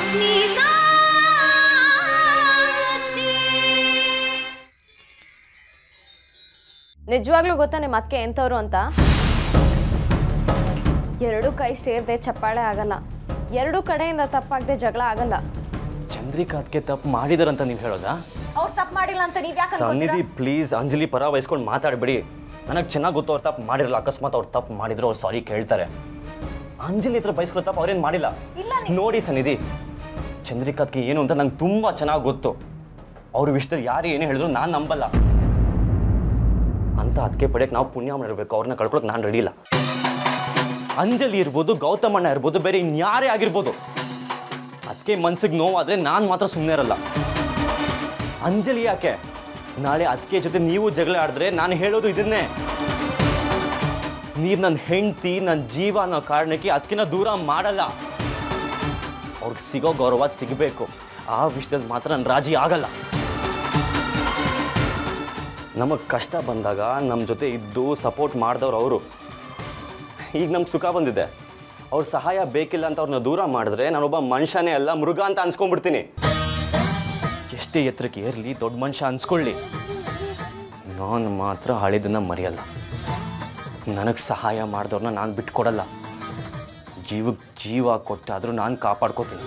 ನಿಜವಾಗ್ಲೂ ಗೊತ್ತಾ ನಿಮ್ಮ ಅದಕ್ಕೆ ಎಂಥವ್ರು ಅಂತ ಎರಡು ಕೈ ಸೇರದೆ ಚಪ್ಪಾಳೆ ಆಗಲ್ಲ ಎರಡು ಕಡೆಯಿಂದ ತಪ್ಪಾಗದೆ ಜಗಳ ಆಗಲ್ಲ ಚಂದ್ರಿಕಾ ಅದಕ್ಕೆ ತಪ್ಪು ಮಾಡಿದಾರಂತ ನೀವು ಹೇಳೋದಾ ಅವ್ರು ತಪ್ಪು ಮಾಡಿಲ್ಲ ಅಂತ ನೀವು ಯಾಕೆ ಸನ್ನಿಧಿ ಪ್ಲೀಸ್ ಅಂಜಲಿ ಪರ ವಹಿಸ್ಕೊಂಡು ಮಾತಾಡಬೇಡಿ ನನಗೆ ಚೆನ್ನಾಗಿ ಗೊತ್ತು ಅವ್ರು ತಪ್ಪು ಮಾಡಿರಲ್ಲ ಅಕಸ್ಮಾತ್ ಅವ್ರು ತಪ್ಪು ಮಾಡಿದ್ರು ಅವ್ರು ಸಾರಿ ಕೇಳ್ತಾರೆ ಅಂಜಲಿ ಹತ್ರ ಬಯಸ್ಕೊಳ್ಳೋ ತಪ್ಪು ಅವ್ರೇನು ಮಾಡಿಲ್ಲ ನೋಡಿ ಸನ್ನಿಧಿ ಚಂದ್ರಿಕಾತ್ಗೆ ಏನು ಅಂತ ನಂಗೆ ತುಂಬ ಚೆನ್ನಾಗಿ ಗೊತ್ತು ಅವ್ರ ವಿಷಯದಲ್ಲಿ ಯಾರು ಏನೇ ಹೇಳಿದ್ರು ನಾನು ನಂಬಲ್ಲ ಅಂತ ಅದಕ್ಕೆ ಪಡೆಯಕ್ಕೆ ನಾವು ಪುಣ್ಯ ಮಾಡಿರ್ಬೇಕು ಅವ್ರನ್ನ ಕಳ್ಕೊಳಕ್ಕೆ ನಾನು ರೆಡಿ ಇಲ್ಲ ಅಂಜಲಿ ಇರ್ಬೋದು ಗೌತಮಣ್ಣ ಇರ್ಬೋದು ಬೇರೆ ಇನ್ಯಾರೇ ಆಗಿರ್ಬೋದು ಅದಕ್ಕೆ ಮನ್ಸಿಗೆ ನೋವಾದ್ರೆ ನಾನು ಮಾತ್ರ ಸುಮ್ಮನೆ ಇರಲ್ಲ ಅಂಜಲಿ ಯಾಕೆ ನಾಳೆ ಅದಕ್ಕೆ ಜೊತೆ ನೀವು ಜಗಳ ಆಡಿದ್ರೆ ನಾನು ಹೇಳೋದು ಇದನ್ನೇ ನೀವು ನನ್ನ ಹೆಂಡತಿ ನನ್ನ ಜೀವ ಅನ್ನೋ ಕಾರಣಕ್ಕೆ ಅದಕ್ಕಿಂತ ದೂರ ಮಾಡಲ್ಲ ಅವ್ರಿಗೆ ಸಿಗೋ ಗೌರವ ಸಿಗಬೇಕು ಆ ವಿಷಯದಲ್ಲಿ ಮಾತ್ರ ನಾನು ರಾಜಿ ಆಗಲ್ಲ ನಮಗೆ ಕಷ್ಟ ಬಂದಾಗ ನಮ್ಮ ಜೊತೆ ಇದ್ದು ಸಪೋರ್ಟ್ ಮಾಡಿದವ್ರು ಅವರು ಈಗ ನಮ್ಗೆ ಸುಖ ಬಂದಿದೆ ಅವ್ರ ಸಹಾಯ ಬೇಕಿಲ್ಲ ಅಂತ ಅವ್ರನ್ನ ದೂರ ಮಾಡಿದ್ರೆ ನಾನೊಬ್ಬ ಮನುಷ್ಯನೇ ಅಲ್ಲ ಮೃಗ ಅಂತ ಅನ್ಸ್ಕೊಂಡ್ಬಿಡ್ತೀನಿ ಎಷ್ಟೇ ಎತ್ತರಕ್ಕೆ ಏರಲಿ ದೊಡ್ಡ ಮನುಷ್ಯ ಅನ್ಸ್ಕೊಳ್ಳಿ ನಾನು ಮಾತ್ರ ಹಳಿದನ್ನ ಮರೆಯಲ್ಲ ನನಗೆ ಸಹಾಯ ಮಾಡಿದವ್ರನ್ನ ನಾನು ಬಿಟ್ಕೊಡಲ್ಲ ಜೀವಕ್ಕೆ ಜೀವ ಕೊಟ್ಟಾದರೂ ನಾನು ಕಾಪಾಡ್ಕೋತೀನಿ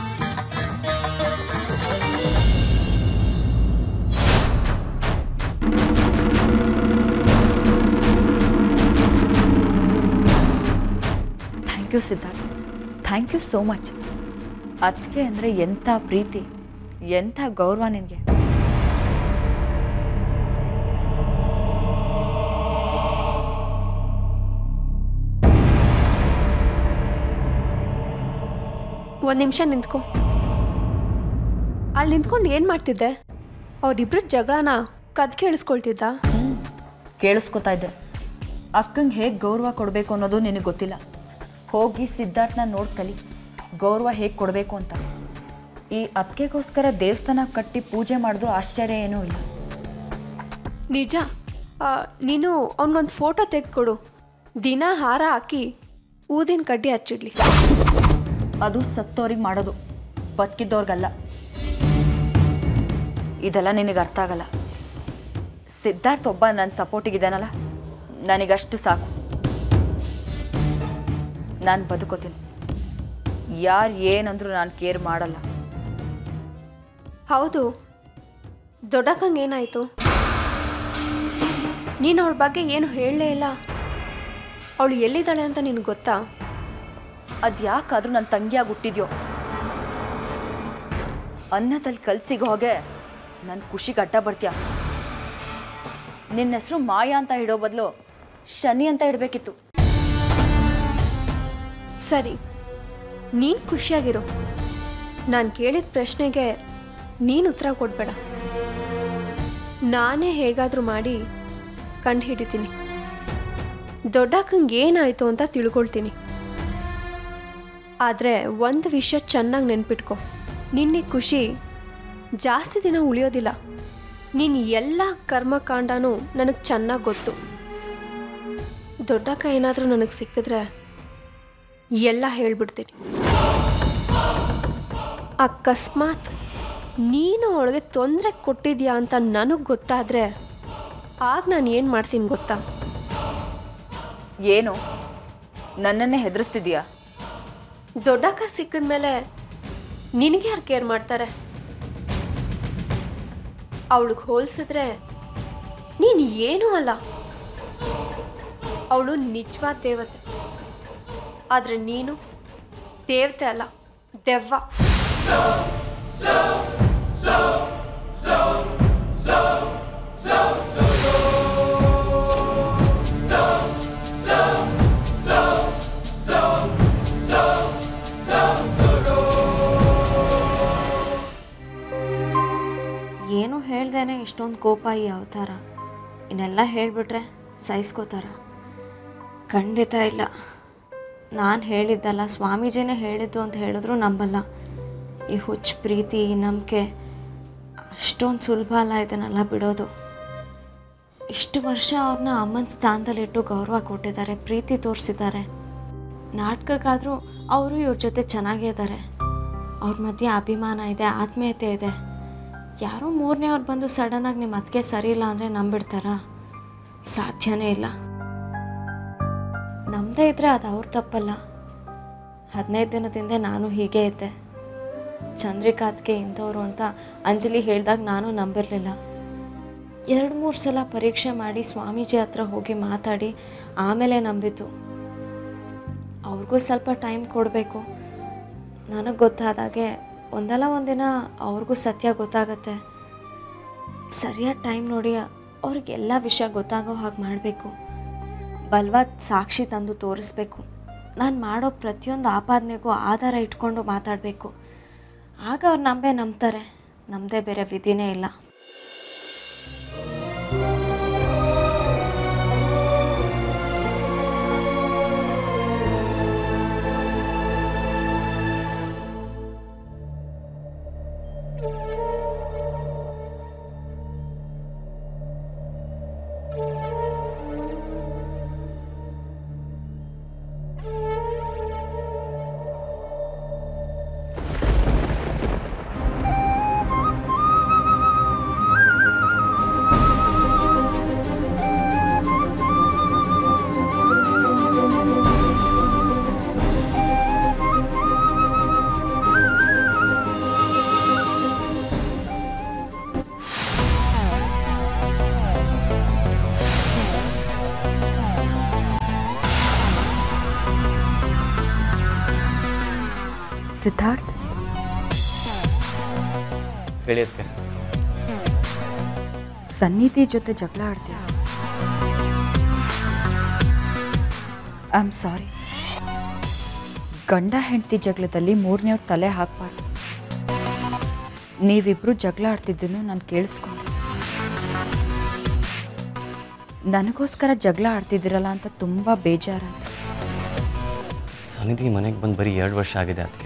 thank you Siddharth thank you so much ಅದಕ್ಕೆ ಅಂದರೆ ಎಂಥ ಪ್ರೀತಿ ಎಂಥ ಗೌರವ ನಿನಗೆ ಒಂದು ನಿಮಿಷ ನಿಂತ್ಕೊ ಅಲ್ಲಿ ನಿಂತ್ಕೊಂಡು ಏನು ಮಾಡ್ತಿದ್ದೆ ಅವರಿಬ್ರು ಜಗಳನ ಕದ್ ಕೇಳಿಸ್ಕೊಳ್ತಿದ್ದ ಕೇಳಿಸ್ಕೊತಾ ಇದ್ದೆ ಅಕ್ಕಂಗೆ ಹೇಗೆ ಗೌರವ ಕೊಡಬೇಕು ಅನ್ನೋದು ನಿನಗೆ ಗೊತ್ತಿಲ್ಲ ಹೋಗಿ ಸಿದ್ಧಾರ್ಥನ ನೋಡಿ ಕಲಿ ಗೌರವ ಹೇಗೆ ಕೊಡಬೇಕು ಅಂತ ಈ ಅದಕ್ಕೆಗೋಸ್ಕರ ದೇವಸ್ಥಾನ ಕಟ್ಟಿ ಪೂಜೆ ಮಾಡಿದ್ರು ಆಶ್ಚರ್ಯ ಏನೂ ಇಲ್ಲ ನಿಜ ಆ, ನೀನು ಅವನಿಗೊಂದು ಫೋಟೋ ತೆಗೆದುಕೊಡು ದಿನ ಹಾರ ಹಾಕಿ ಊದಿನ ಕಡ್ಡಿ ಹಚ್ಚಿಡ್ಲಿ ಅದು ಸತ್ತೋರಿಗೆ ಮಾಡೋದು ಬದುಕಿದ್ದವ್ರಿಗಲ್ಲ ಇದೆಲ್ಲ ನಿನಗೆ ಅರ್ಥ ಆಗಲ್ಲ ಸಿದ್ಧಾರ್ಥ್ ಒಬ್ಬ ನನ್ನ ಸಪೋರ್ಟಿಗಿದ್ದಾನಲ್ಲ ನನಗಷ್ಟು ಸಾಕು ನಾನು ಬದುಕೋತೀನಿ ಯಾರು ಏನಂದ್ರೂ ನಾನು ಕೇರ್ ಮಾಡಲ್ಲ ಹೌದು ದೊಡ್ಡಕ್ಕಂಗೆ ಏನಾಯಿತು ನೀನು ಅವಳ ಬಗ್ಗೆ ಏನು ಹೇಳಲೇ ಇಲ್ಲ ಅವಳು ಎಲ್ಲಿದ್ದಾಳೆ ಅಂತ ನಿನಗೆ ಗೊತ್ತಾ ಅದು ಯಾಕಾದ್ರೂ ನನ್ನ ತಂಗಿಯಾಗಿ ಹುಟ್ಟಿದ್ಯೋ ಅನ್ನದಲ್ಲಿ ಕಲ್ಸಿಗೆ ಹೋಗೆ ನನ್ನ ಖುಷಿಗೆ ಅಡ್ಡ ಬರ್ತೀಯ ನಿನ್ನ ಹೆಸರು ಮಾಯಾ ಅಂತ ಇಡೋ ಬದಲು ಶನಿ ಅಂತ ಇಡಬೇಕಿತ್ತು ಸರಿ ನೀನು ಖುಷಿಯಾಗಿರು ನಾನು ಕೇಳಿದ ಪ್ರಶ್ನೆಗೆ ನೀನು ಉತ್ತರ ಕೊಡಬೇಡ ನಾನೇ ಹೇಗಾದರೂ ಮಾಡಿ ಕಂಡು ಹಿಡಿತೀನಿ ದೊಡ್ಡಕ್ಕಂಗೆ ಏನಾಯಿತು ಅಂತ ತಿಳ್ಕೊಳ್ತೀನಿ ಆದರೆ ಒಂದು ವಿಷಯ ಚೆನ್ನಾಗಿ ನೆನ್ಪಿಟ್ಕೊ ನಿನ್ನೆ ಖುಷಿ ಜಾಸ್ತಿ ದಿನ ಉಳಿಯೋದಿಲ್ಲ ನೀನು ಎಲ್ಲ ಕರ್ಮಕಾಂಡನೂ ನನಗೆ ಚೆನ್ನಾಗಿ ಗೊತ್ತು ದೊಡ್ಡಕ್ಕ ಏನಾದರೂ ನನಗೆ ಸಿಕ್ಕಿದ್ರೆ ಎಲ್ಲ ಹೇಳ್ಬಿಡ್ತೀನಿ ಅಕಸ್ಮಾತ್ ನೀನು ಅವಳಿಗೆ ತೊಂದರೆ ಕೊಟ್ಟಿದ್ಯಾ ಅಂತ ನನಗೆ ಗೊತ್ತಾದರೆ ಆಗ ನಾನು ಏನು ಮಾಡ್ತೀನಿ ಗೊತ್ತಾ ಏನು ನನ್ನನ್ನೇ ಹೆದರಿಸ್ತಿದ್ಯಾ ದೊಡ್ಡಕ್ಕ ಸಿಕ್ಕಿದ್ಮೇಲೆ ನಿನಗೆ ಯಾರು ಕೇರ್ ಮಾಡ್ತಾರೆ ಅವಳಿಗೆ ಹೋಲಿಸಿದ್ರೆ ನೀನು ಏನೂ ಅಲ್ಲ ಅವಳು ನಿಜವಾದ ದೇವತೆ ಆದರೆ ನೀನು ದೇವತೆ ಅಲ್ಲ ದೆವ್ವ ಏನು ಹೇಳ್ದೇನೆ ಇಷ್ಟೊಂದು ಕೋಪ ಈ ಅವತಾರ ಇನ್ನೆಲ್ಲ ಹೇಳಿಬಿಟ್ರೆ ಸಹಿಸ್ಕೋತಾರ ಖಂಡಿತ ಇಲ್ಲ ನಾನು ಹೇಳಿದ್ದಲ್ಲ ಸ್ವಾಮೀಜಿನೇ ಹೇಳಿದ್ದು ಅಂತ ಹೇಳಿದ್ರು ನಂಬಲ್ಲ ಈ ಹುಚ್ಚು ಪ್ರೀತಿ ಈ ನಂಬಿಕೆ ಅಷ್ಟೊಂದು ಸುಲಭ ಅಲ್ಲ ಇದನ್ನೆಲ್ಲ ಬಿಡೋದು ಇಷ್ಟು ವರ್ಷ ಅವ್ರನ್ನ ಅಮ್ಮನ ಸ್ಥಾನದಲ್ಲಿಟ್ಟು ಗೌರವ ಕೊಟ್ಟಿದ್ದಾರೆ ಪ್ರೀತಿ ತೋರಿಸಿದ್ದಾರೆ ನಾಟಕಕ್ಕಾದರೂ ಅವರು ಇವ್ರ ಜೊತೆ ಚೆನ್ನಾಗೇ ಇದ್ದಾರೆ ಅವ್ರ ಮಧ್ಯೆ ಅಭಿಮಾನ ಇದೆ ಆತ್ಮೀಯತೆ ಇದೆ ಯಾರೋ ಮೂರನೇ ಅವ್ರು ಬಂದು ಸಡನ್ನಾಗಿ ನಿಮ್ಮ ಅತ್ತಿಗೆ ಸರಿ ಇಲ್ಲ ಅಂದರೆ ನಂಬಿಡ್ತಾರಾ ಸಾಧ್ಯನೇ ಇಲ್ಲ ನಮ್ಮದೇ ಇದ್ದರೆ ಅದು ಅವ್ರ ತಪ್ಪಲ್ಲ ಹದಿನೈದು ದಿನದಿಂದ ನಾನು ಹೀಗೆ ಇದ್ದೆ ಚಂದ್ರಿಕಾತ್ಗೆ ಇಂಥವ್ರು ಅಂತ ಅಂಜಲಿ ಹೇಳಿದಾಗ ನಾನು ನಂಬಿರಲಿಲ್ಲ ಎರಡು ಮೂರು ಸಲ ಪರೀಕ್ಷೆ ಮಾಡಿ ಸ್ವಾಮೀಜಿ ಹತ್ರ ಹೋಗಿ ಮಾತಾಡಿ ಆಮೇಲೆ ನಂಬಿತು ಅವ್ರಿಗೂ ಸ್ವಲ್ಪ ಟೈಮ್ ಕೊಡಬೇಕು ನನಗೆ ಗೊತ್ತಾದಾಗೆ ಒಂದಲ್ಲ ಒಂದಿನ ಅವ್ರಿಗೂ ಸತ್ಯ ಗೊತ್ತಾಗತ್ತೆ ಸರಿಯಾದ ಟೈಮ್ ನೋಡಿ ಅವ್ರಿಗೆಲ್ಲ ವಿಷಯ ಗೊತ್ತಾಗೋ ಹಾಗೆ ಮಾಡಬೇಕು ಬಲವಾದ ಸಾಕ್ಷಿ ತಂದು ತೋರಿಸ್ಬೇಕು ನಾನು ಮಾಡೋ ಪ್ರತಿಯೊಂದು ಆಪಾದನೆಗೂ ಆಧಾರ ಇಟ್ಕೊಂಡು ಮಾತಾಡಬೇಕು ಆಗ ಅವ್ರು ನಂಬೇ ನಂಬ್ತಾರೆ ನಮ್ಮದೇ ಬೇರೆ ವಿಧಿನೇ ಇಲ್ಲ ಸಿದ್ಧಾರ್ಥ್ ಹೇಳಿ ಅದಕ್ಕೆ ಸನ್ನಿಧಿ ಜೊತೆ ಜಗಳ ಆಡ್ತೀಯ ಐ ಆಮ್ ಸಾರಿ ಗಂಡ ಹೆಂಡತಿ ಜಗಳದಲ್ಲಿ ಮೂರನೇವ್ರ ತಲೆ ಹಾಕ್ಬಾರ್ದು ನೀವಿಬ್ರು ಜಗಳ ಆಡ್ತಿದ್ದನ್ನು ನಾನು ಕೇಳಿಸ್ಕೊಂಡೆ ನನಗೋಸ್ಕರ ಜಗಳ ಆಡ್ತಿದ್ದೀರಲ್ಲ ಅಂತ ತುಂಬ ಬೇಜಾರಾಯ್ತು ಸನ್ನಿಧಿ ಮನೆಗೆ ಬಂದು ಬರೀ ಎರಡು ವರ್ಷ ಆಗಿದೆ ಅದಕ್ಕೆ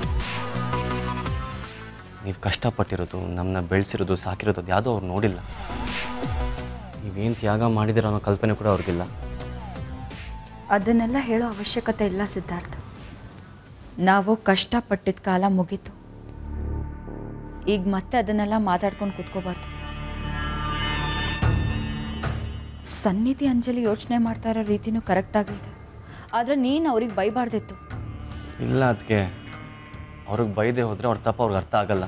ನೀವು ಕಷ್ಟಪಟ್ಟಿರೋದು ನಮ್ಮನ್ನ ಬೆಳೆಸಿರೋದು ಸಾಕಿರೋದು ಅದು ಯಾವುದೂ ಅವ್ರು ನೋಡಿಲ್ಲ ನೀವೇನು ತ್ಯಾಗ ಮಾಡಿದಿರೋ ಅನ್ನೋ ಕಲ್ಪನೆ ಕೂಡ ಅವ್ರಿಗಿಲ್ಲ ಅದನ್ನೆಲ್ಲ ಹೇಳೋ ಅವಶ್ಯಕತೆ ಇಲ್ಲ ಸಿದ್ಧಾರ್ಥ ನಾವು ಕಷ್ಟಪಟ್ಟಿದ್ದ ಕಾಲ ಮುಗೀತು ಈಗ ಮತ್ತೆ ಅದನ್ನೆಲ್ಲ ಮಾತಾಡ್ಕೊಂಡು ಕೂತ್ಕೋಬಾರ್ದು ಸನ್ನಿಧಿ ಅಂಜಲಿ ಯೋಚನೆ ಮಾಡ್ತಾ ಇರೋ ರೀತಿನೂ ಕರೆಕ್ಟಾಗಿದೆ ಆದರೆ ನೀನು ಅವ್ರಿಗೆ ಬೈಬಾರ್ದಿತ್ತು ಇಲ್ಲ ಅದಕ್ಕೆ ಅವ್ರಿಗೆ ಬೈದೆ ಹೋದರೆ ಅವ್ರ ತಪ್ಪ ಅವ್ರಿಗೆ ಅರ್ಥ ಆಗಲ್ಲ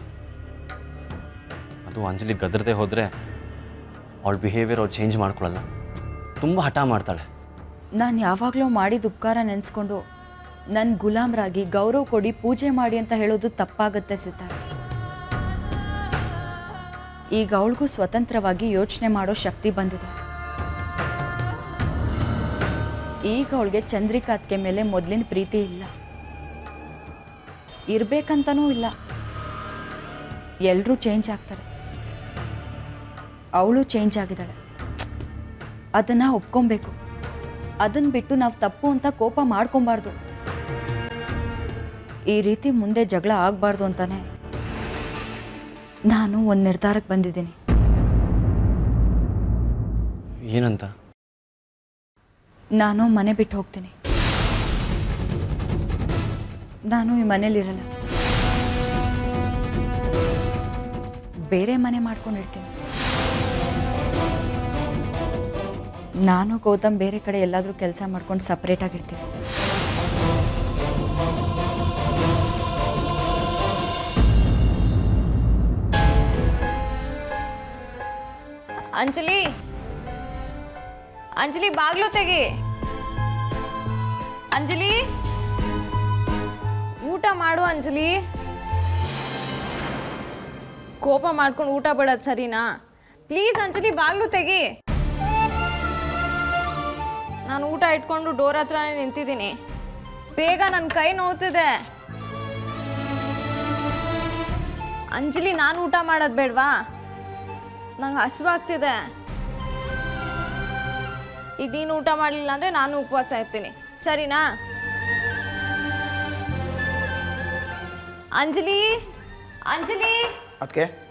ಅದು ಅಂಜಲಿ ಗದರದೆ ಹೋದರೆ ಅವಳ ಬಿಹೇವಿಯರ್ ಅವ್ರು ಚೇಂಜ್ ಮಾಡ್ಕೊಳ್ಳಲ್ಲ ತುಂಬ ಹಠ ಮಾಡ್ತಾಳೆ ನಾನು ಯಾವಾಗಲೂ ಮಾಡಿದ ಉಪಕಾರ ನೆನೆಸ್ಕೊಂಡು ನನ್ನ ಗುಲಾಮ್ರಾಗಿ ಗೌರವ ಕೊಡಿ ಪೂಜೆ ಮಾಡಿ ಅಂತ ಹೇಳೋದು ತಪ್ಪಾಗುತ್ತೆ ಸಿದ್ಧಾರ್ಥ ಈಗ ಅವಳಿಗೂ ಸ್ವತಂತ್ರವಾಗಿ ಯೋಚನೆ ಮಾಡೋ ಶಕ್ತಿ ಬಂದಿದೆ ಈಗ ಅವಳಿಗೆ ಚಂದ್ರಿಕಾತ್ಗೆ ಮೇಲೆ ಮೊದಲಿನ ಪ್ರೀತಿ ಇಲ್ಲ ಇರಬೇಕಂತನೂ ಇಲ್ಲ ಎಲ್ಲರೂ ಚೇಂಜ್ ಆಗ್ತಾರೆ ಅವಳು ಚೇಂಜ್ ಆಗಿದ್ದಾಳೆ ಅದನ್ನು ಒಪ್ಕೊಬೇಕು ಅದನ್ನು ಬಿಟ್ಟು ನಾವು ತಪ್ಪು ಅಂತ ಕೋಪ ಮಾಡ್ಕೊಬಾರ್ದು ಈ ರೀತಿ ಮುಂದೆ ಜಗಳ ಆಗಬಾರ್ದು ಅಂತಾನೆ ನಾನು ಒಂದು ನಿರ್ಧಾರಕ್ಕೆ ಬಂದಿದ್ದೀನಿ ಏನಂತ ನಾನು ಮನೆ ಬಿಟ್ಟು ಹೋಗ್ತೀನಿ ನಾನು ಈ ಮನೇಲಿರಲ್ಲ ಬೇರೆ ಮನೆ ಮಾಡ್ಕೊಂಡಿರ್ತೀನಿ ನಾನು ಗೌತಮ್ ಬೇರೆ ಕಡೆ ಎಲ್ಲಾದರೂ ಕೆಲಸ ಮಾಡ್ಕೊಂಡು ಸಪ್ರೇಟಾಗಿರ್ತೀನಿ ಅಂಜಲಿ ಅಂಜಲಿ ಬಾಗ್ಲು ತೆಗಿ ಅಂಜಲಿ ಊಟ ಮಾಡು ಅಂಜಲಿ ಕೋಪ ಮಾಡ್ಕೊಂಡು ಊಟ ಬಿಡೋದು ಸರಿನಾ ಪ್ಲೀಸ್ ಅಂಜಲಿ ಬಾಗ್ಲು ತೆಗಿ ನಾನು ಊಟ ಇಟ್ಕೊಂಡು ಡೋರ್ ಹತ್ರನೇ ನಿಂತಿದ್ದೀನಿ ಬೇಗ ನನ್ನ ಕೈ ನೋವ್ತಿದೆ ಅಂಜಲಿ ನಾನು ಊಟ ಮಾಡೋದು ಬೇಡವಾ ನಂಗೆ ಹಸಿವಾಗ್ತಿದೆ ಈಗ ನೀನು ಊಟ ಮಾಡಲಿಲ್ಲ ಅಂದರೆ ನಾನು ಉಪವಾಸ ಇರ್ತೀನಿ ಸರಿನಾ ಅಂಜಲಿ ಅಂಜಲಿ ಅದಕ್ಕೆ